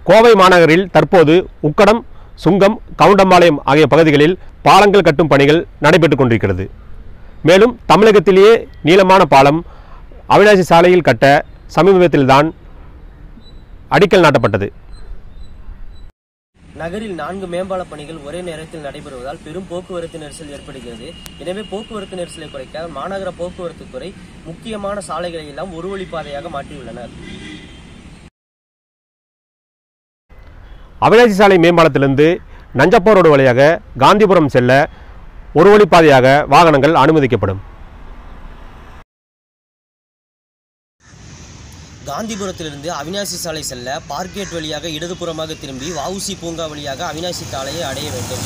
கோவை மாநகரில் தற்போது உக்கடம் சுங்கம் கவுண்டம்பாளையம் ஆகிய பகுதிகளில் பாலங்கள் கட்டும் பணிகள் நடைபெற்றுக் கொண்டிருக்கிறது மேலும் தமிழகத்திலேயே நீளமான பாலம் அவினாசி சாலையில் கட்ட சமீபத்தில்தான் அடிக்கல் நாட்டப்பட்டது நகரில் நான்கு மேம்பால பணிகள் ஒரே நேரத்தில் நடைபெறுவதால் பெரும் போக்குவரத்து நெரிசல் ஏற்படுகிறது எனவே போக்குவரத்து நெரிசலை குறைக்க மாநகர போக்குவரத்து துறை முக்கியமான சாலைகளை எல்லாம் ஒரு வழிப்பாதையாக மாற்றியுள்ளனர் அவினாசி சாலை மேம்பாலத்திலிருந்து நஞ்சப்பா ரோடு வழியாக காந்திபுரம் செல்ல ஒரு வழிப்பாதையாக வாகனங்கள் அனுமதிக்கப்படும் காந்திபுரத்திலிருந்து அவினாசி சாலை செல்ல பார்க்கேட் வழியாக இடதுபுறமாக திரும்பி வஉசி பூங்கா வழியாக அவினாசி சாலையை அடைய வேண்டும்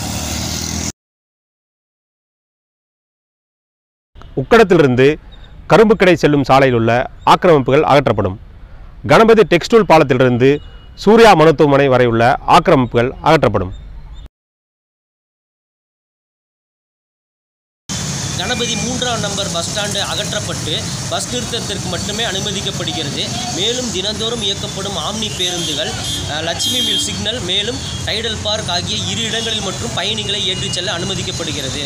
உக்கடத்திலிருந்து கரும்புக்கடை செல்லும் சாலையில் உள்ள ஆக்கிரமிப்புகள் அகற்றப்படும் கணபதி டெக்ஸ்டைல் பாலத்திலிருந்து சூர்யா மருத்துவமனை வரை உள்ள ஆக்கிரமிப்புகள் அகற்றப்படும் கணபதி மூன்றாம் நம்பர் பஸ் ஸ்டாண்டு அகற்றப்பட்டு பஸ் நிறுத்தத்திற்கு மட்டுமே அனுமதிக்கப்படுகிறது மேலும் தினந்தோறும் இயக்கப்படும் ஆம்னி பேருந்துகள் அஹ், லட்சுமி மில் சிக்னல் மேலும் டைடல் பார்க் ஆகிய இரு இடங்களில் மற்றும் பயணிகளை ஏற்றிச் செல்ல அனுமதிக்கப்படுகிறது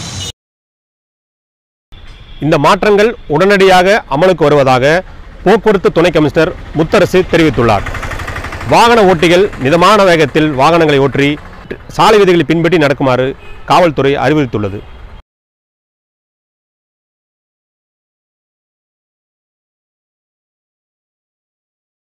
இந்த மாற்றங்கள் உடனடியாக அமலுக்கு வருவதாக போக்குவரத்து துணை கமிஷனர் முத்தரசு தெரிவித்துள்ளார் வாகன ஓட்டிகள் மிதமான வேகத்தில் வாகனங்களை ஓற்றி சாலை விதிகளை பின்பற்றி நடக்குமாறு காவல்துறை அறிவுறுத்துள்ளது